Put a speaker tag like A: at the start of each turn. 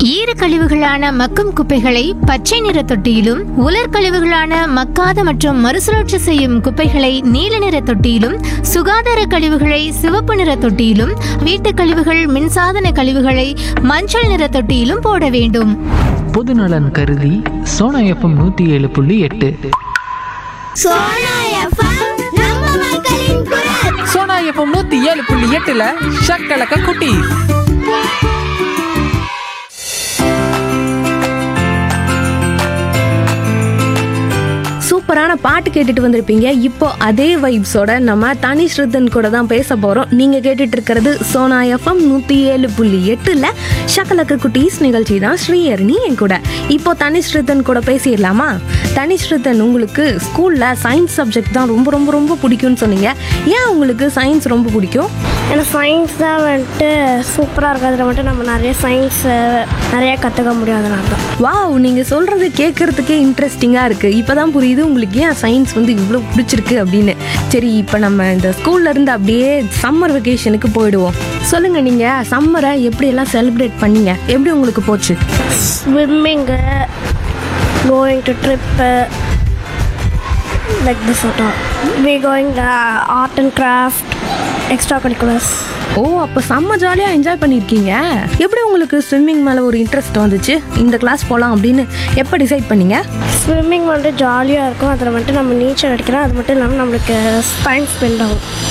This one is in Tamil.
A: ஈரக்கழிவுகளான மக்கும் குப்பைகளை பச்சை நிற தொட்டியிலும் உலர் கழிவுகளான மக்காத மற்றும் மறுசுழற்சி செய்யும் குப்பைகளை நீல நிற தொட்டியிலும் சுகாதார கழிவுகளை சிவப்பு நிற தொட்டியிலும் வீட்டுக் கழிவுகள் மின்சாதன கழிவுகளை மஞ்சள் நிற தொட்டியிலும் போட வேண்டும்
B: பொதுநலன் கருதி சோனா எஃப்எம் நூற்றி ஏழு புள்ளி எட்டு
C: சோனா எஃப்எம் நம்ம மக்களின் குரல்
D: சோனா எஃப்எம் நூத்தி ஏழு புள்ளி எட்டுல ஷக்கலக்க குட்டி
E: சூப்பரான பாட்டு கேட்டுட்டு வந்திருப்பீங்க இப்போ அதே வைப்ஸோட நம்ம தனி ஸ்ருதன் கூட தான் பேச போகிறோம் நீங்கள் கேட்டுட்டு இருக்கிறது சோனா எஃப்எம் நூற்றி ஏழு புள்ளி எட்டில் ஷக்கலக்கு குட்டீஸ் நிகழ்ச்சி தான் ஸ்ரீஹரணி என் கூட இப்போ தனி ஸ்ருதன் கூட பேசிடலாமா தனி ஸ்ருதன் உங்களுக்கு ஸ்கூலில் சயின்ஸ் சப்ஜெக்ட் தான் ரொம்ப ரொம்ப ரொம்ப பிடிக்கும்னு சொன்னீங்க ஏன் உங்களுக்கு சயின்ஸ் ரொம்ப பிடிக்கும்
F: ஏன்னா சயின்ஸ் தான் வந்துட்டு சூப்பராக இருக்குது அதில் வந்துட்டு நம்ம நிறைய சயின்ஸ் நிறைய கற்றுக்க முடியும் அதனால தான்
E: வாவ் நீங்கள் சொல்கிறது கேட்குறதுக்கே இன்ட்ரெஸ்டிங்காக இருக்குது இப்போ தான் புரியுது உங்களுக்கு ஏன் சயின்ஸ் வந்து இவ்வளோ பிடிச்சிருக்கு அப்படின்னு சரி இப்போ நம்ம இந்த ஸ்கூல்ல இருந்து அப்படியே சம்மர் வெக்கேஷனுக்கு போயிடுவோம் சொல்லுங்கள் நீங்கள் சம்மரை எப்படியெல்லாம் செலிப்ரேட் பண்ணீங்க எப்படி உங்களுக்கு போச்சு
F: ஸ்விம்மிங்கு going to trip like this we going art and craft extracurriculars
E: ஓ அப்போ செம்ம ஜாலியாக என்ஜாய் பண்ணியிருக்கீங்க எப்படி உங்களுக்கு ஸ்விம்மிங் மேலே ஒரு இன்ட்ரெஸ்ட் வந்துச்சு இந்த கிளாஸ் போகலாம் அப்படின்னு எப்போ டிசைட் பண்ணீங்க
F: ஸ்விம்மிங் வந்துட்டு ஜாலியாக இருக்கும் அதில் வந்துட்டு நம்ம நீச்சல் அடிக்கிறோம் அது மட்டும் இல்லாமல் நம்மளுக்கு டைம் ஸ்பெண்ட் ஆகும்